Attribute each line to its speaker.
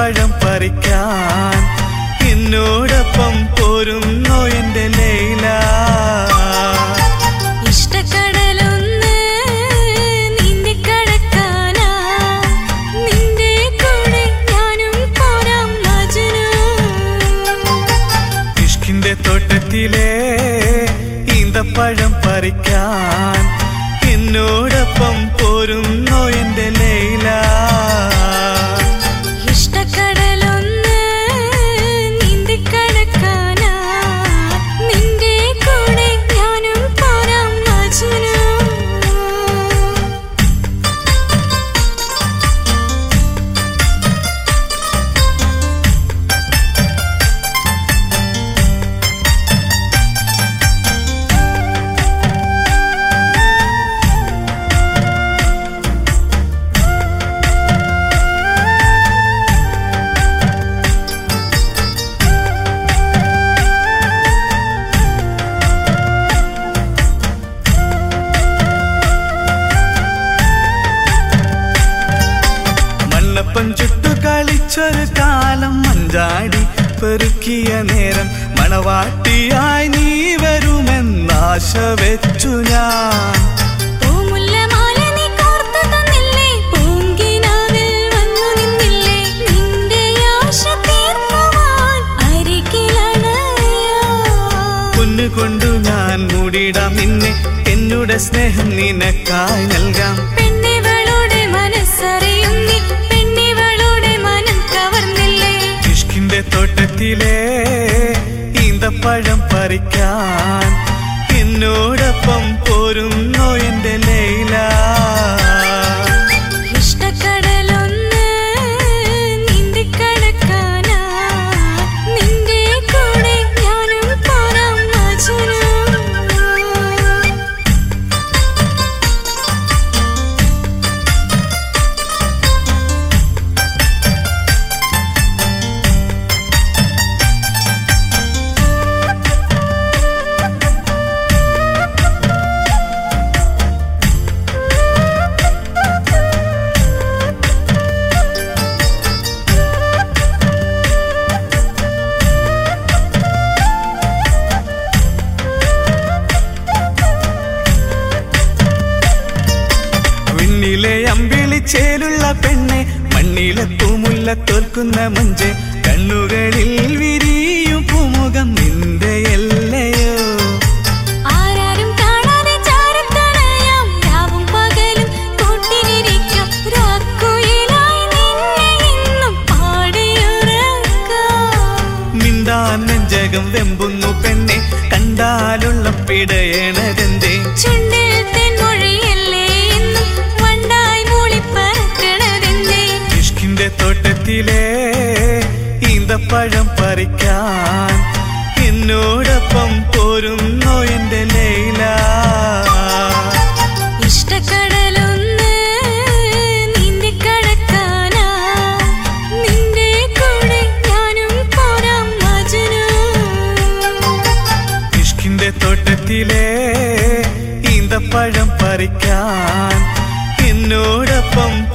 Speaker 1: ഈന്തപ്പഴം പറിക്കാൻ എന്നോടൊപ്പം പോരുന്നോ എന്റെ ലൈല
Speaker 2: ഇഷ്ടക്കടലൊന്ന് നീന്തിക്കടക്കാനാ നിന്റെ കൂടെ ഞാനും പോരാം മജനൂ
Speaker 1: ഇഷ്കിന്റെ തോട്ടത്തിലെ ഈന്തപ്പഴം പറിക്കാൻ എന്നോടൊപ്പം പോരുന്നോ എന്റെ ലൈല
Speaker 2: ഇഷ്ടക്കടലൊന്ന് നീന്തിക്കടക്കാനാ നിന്റെ കൂടെ ഞാനും പോരാം മജനൂ
Speaker 1: മണ്ണപ്പം ചുട്ടു കളിച്ചൊരു കാലം മഞ്ചാടി പെറുക്കിയ നേരം മണവാട്ടിയായി നീ വരുമെന്നാശ വെച്ചു ഞാൻ
Speaker 2: പൂമുല്ലമാല നീ കോർത്തു തന്നില്ലേ പൂങ്കിനാവിൽ വന്നു നിന്നില്ലേ നിന്റെ ആശ തീർക്കുവാൻ അരികിലണയാ
Speaker 1: പൊന്നുകൊണ്ടു ഞാൻ മൂടിടാം നിന്നെ എന്നുടെ സ്നേഹം നിനക്കായി നൽകാം
Speaker 2: പെണ്ണിവളുടെ മനസ്സറിയും നീ പെണ്ണിവളുടെ മനം കവർന്നില്ലേ
Speaker 1: ഇഷ്കിന്റെ തോട്ടത്തിലെ ഈന്തപ്പഴം പറിക്കാൻ എന്നോടൊപ്പം പോരുന്നോ എന്റെ ലൈല
Speaker 2: ഇഷ്ടക്കടലൊന്ന് നീന്തിക്കടക്കാനാ നിന്റെ കൂടെ ഞാനും പോരാം മജനൂ
Speaker 1: വിണ്ണിലെ അമ്പിളി ചേലുള്ള പെണ്ണെ മണ്ണിലെ പൂമുല്ല തോൽക്കുന്ന മഞ്ച് കണ്ണുകളിൽ വിരിയും പൂമുഖം നിന്റെ എല്ലയോ
Speaker 2: ആരാരും കാണാതെ ചാരത്തണയാം രാവും പകലും കൂട്ടിനിരിക്കാം രാക്കുയിലായി നിന്നെ ഇന്നും പാടിയുറക്കാം
Speaker 1: മിണ്ടാൻ നെഞ്ചകം വെമ്പുന്നു പെണ്ണെ കണ്ടാലുള്ള പിടയണതെന്തേ
Speaker 2: ചുണ്ടിൽ തെൻമൊഴിയല്ലേ എന്നും വണ്ടായി മൂളിപ്പറക്കണതെന്തേ
Speaker 1: ഇഷ്കിന്റെ തോട്ടത്തിലെ ഈന്തപ്പഴം പറിക്കാൻ എന്നോടൊപ്പം പോരുന്നോ എന്റെ ലൈല
Speaker 2: ഇഷ്ടക്കടലൊന്ന് നീന്തിക്കടക്കാനാ നിന്റെ കൂടെ ഞാനും പോരാം മജനൂ
Speaker 1: ഇഷ്കിന്റെ തോട്ടത്തിലെ ഈന്തപ്പഴം പറിക്കാൻ എന്നോടൊപ്പം